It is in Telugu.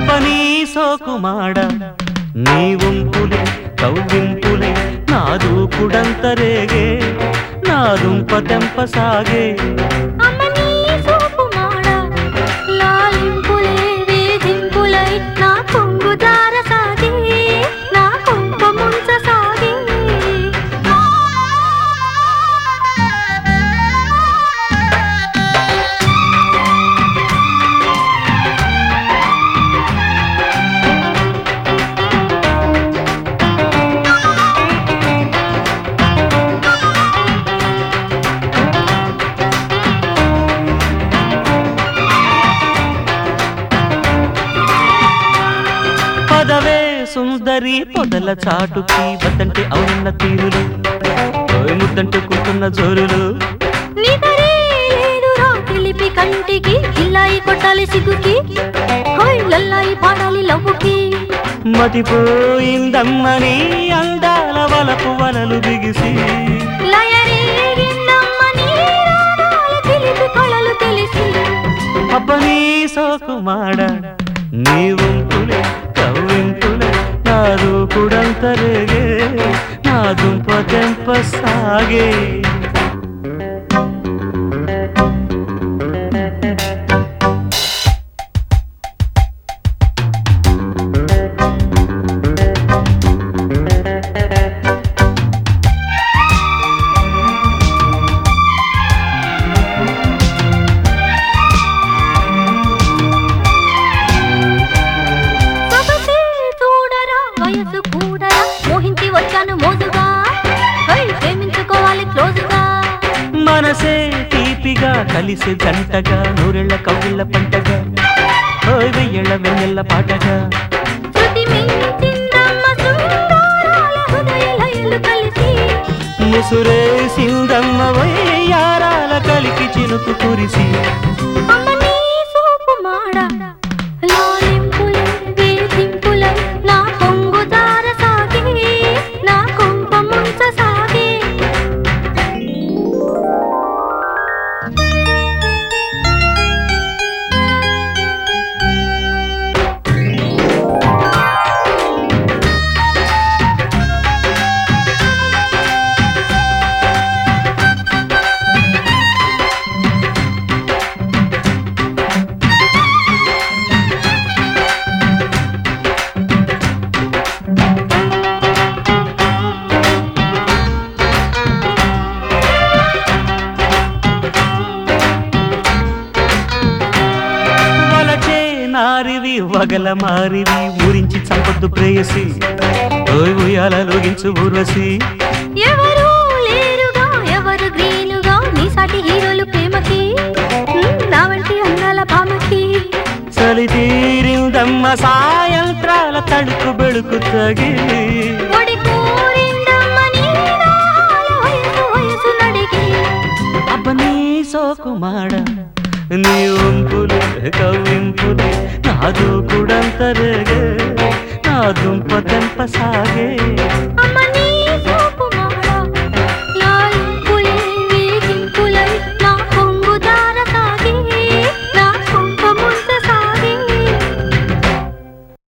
అబ్బనీ సోకుమాడ నీ ఉంపులే కవ్వింపులే నా దూకుడంతరేగే నా దుంప తెంప సాగే అమ్మనీ సోపు మాడ లాలింపులే వేధింపులై నా కొంగు దార సాగే నా కొంప ముంచ సాగే పదవే సుందరి పొదల చాటుకి వద్దంటే అవునన్న తీరులు ఓయ్ ముద్దంటూ కూతున్న జోరులు నిదరే లేదురా తెలిపి కంటికి ఇల్లాయి కొట్టాలి సిగ్గుకి హోయ్ లల్లాయి పాడాలి లవ్వుకి మతిపోయిందమ్మని అందాల వలపు వలలు బిగిసి లయరేగిందమ్మని రాగాల చిలిపి కళలు తెలిసి అబ్బనీ సోకుమాడ నీ ఉంపులే కవ్వింపులే నా దూకుడంతరేగే నా దుంప తెంప సాగే సొగసే చూడరా వయసు కూడరా మోహించి వచ్చాను మోజుగా హై ప్రేమించుకోవాలి క్లోజుగా మనసే తీపిగా కలిసి జంటగా నూరెళ్ళ కౌగిళ్ళ పంటగా ఓయ్ వెయ్యేళ్ళ వెన్నెల్ల పాటగా శృతి మించిందమ్మ సుందరాల హృదయ లయలు కలిసి ముసురేసిందమ్మ వయ్యారాల కలికి చినుకు కురిసి అమ్మ నీ సోపు మాడ లాలింపులే వేధింపులై నా కొంగు దార సాగే నా కొంప ముంచ సాగే వలచే నారివి వగల మారివి ఊరించి చంపొద్దు ప్రేయసి ఓయ్ ఉయ్యాలలోగించు ఊర్వశి ఎవరు లేరుగా ఎవరు గ్రీనుగా నీ సాటి హీరోలు ప్రేమకి హ్మ్, నా వంటి అందాల భామకి చలి తీరిందమ్మ సాయంత్రాల తడుకు బెళుకు తగిలి ఒడి కోరిందమ్మ నీ దాహాల వయసు వయసు నడిగి అబ్బనీ సోకుమాడ నీ ఉంపులు కవ్వింపులు నా దూకుడంతరేగే నా దుంప తెంప సాగే అమ్మ